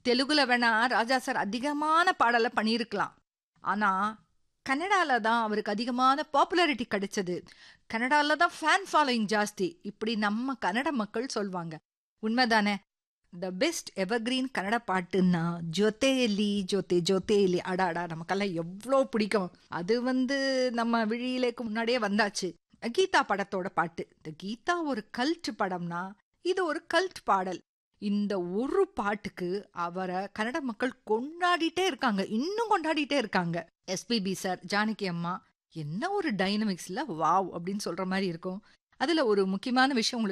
தெலுங்குல வேணா ராஜா சார் அதிகமான பாடலை பண்ணியிருக்கலாம் ஆனா கன்னடால தான் அவருக்கு அதிகமான பாப்புலாரிட்டி கிடைச்சது கன்னடால தான் ஃபேன் ஃபாலோயிங் ஜாஸ்தி இப்படி நம்ம கன்னட மக்கள் சொல்வாங்க உண்மைதானே த பெஸ்ட் எவர்கிரீன் கன்னட பாட்டுன்னா ஜொத்தேலி ஜொத்தே ஜொத்தேலி அடாடா நமக்கெல்லாம் எவ்வளோ பிடிக்கும் அது வந்து நம்ம விழியிலேக்கு முன்னாடியே வந்தாச்சு கீதா படத்தோட பாட்டு இந்த கீதா ஒரு கல்ட் படம்னா இது ஒரு கல்ட் பாடல் இந்த ஒரு பாட்டுக்கு அவரை கன்னட மக்கள் கொண்டாடிட்டே இருக்காங்க இன்னும் கொண்டாடிட்டே இருக்காங்க எஸ்பிபி சார் ஜானகி அம்மா என்ன ஒரு டைனமிக்ஸ்ல வாவ் அப்படின்னு சொல்ற மாதிரி இருக்கும் அதுல ஒரு முக்கியமான விஷயம் உங்களுக்கு